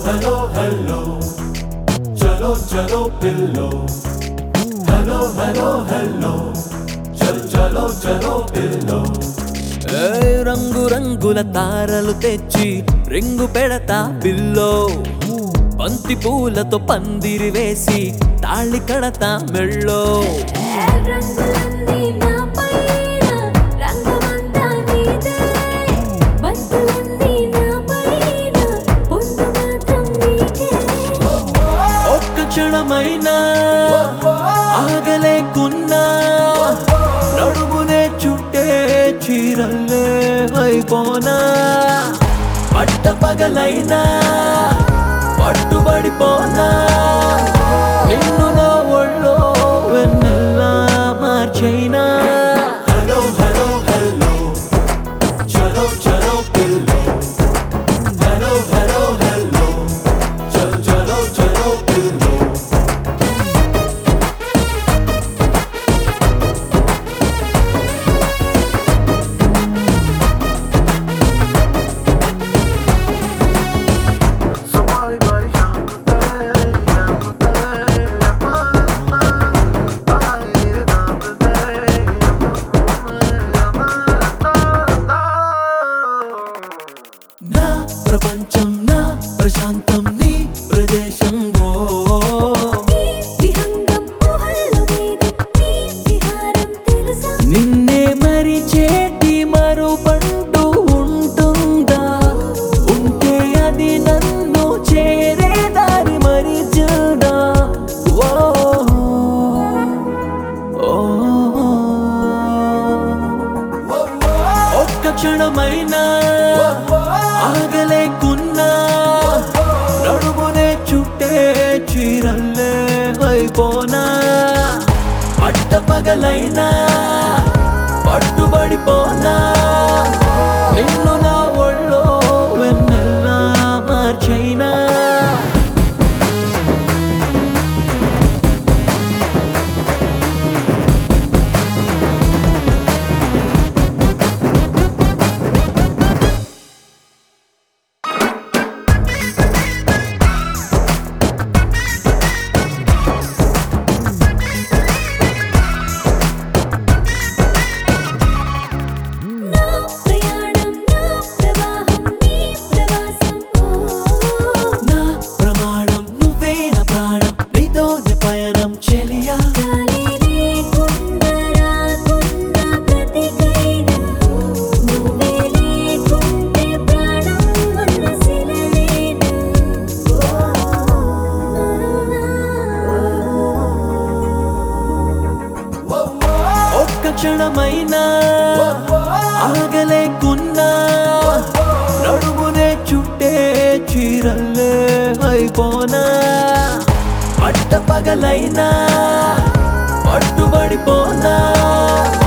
hello, hello. Chalo, chalo, pillow. Hello, hello, hello. Chal, chalo, chalo, pillow. ఏ రంగు రంగుల తారలు తెచ్చి రింగు పెడతా పిల్లో బంతి పూలతో పందిరి వేసి తాళి కడతా మెళ్ళో రంగులన్నీ నా పైన రంగమంతా నీదే బంతులన్నీ నా పైన పొందు మాత్రం నీకే ఒక్క క్షణమైనా ఆగలేకున్నా నడుమునే చుట్టే చీరల్లే అయిపోనా పట్ట పగలైనా పట్టుబడిపోనా నిన్ను నా ఒళ్ళో వెన్నెల్లా మార్చైనా Hello, hello, hello. Chalo, chalo, pillow. Hello, hello, hello. Chal, chalo, chalo, pillow. Somebody, buddy, నా ప్రపంచం నా ప్రశాంతం నీ ప్రదేశం ఓ నీ విహంగం ఊహల్లో నీది నీ విహారం తెలుసా నిన్నే మరి చేతి మరుపంటూ ఉంటుందా ఉంటే అది నన్ను చేరే దారి మరి చూడా ఓ ఓ. ఒక్క క్షణమైనా ఆగలేకున్నా నడుమునే చుట్టే చీరల్లే అయిపోనా పట్ట పగలైనా పట్టుబడిపోనా నిన్ను నా ఒళ్ళో వెన్నెల్లా మార్చైనా నా ప్రయాణం నా ప్రవాహం నీ ప్రవాసం నా ప్రమాణం నువ్వే నా ప్రాణం నీతోనే పయనం చెలియా గాలి లేకుండా రాకుండా బ్రతికైనా నువ్వే లేకుంటే ప్రాణం ఉన్న శిలలేనా ఒక్క క్షణమైనా ఆగలేకున్నా నడుమునే చుట్టే చీరల్లే అయిపోనా పట్ట పగలైనా పట్టుబడిపోనా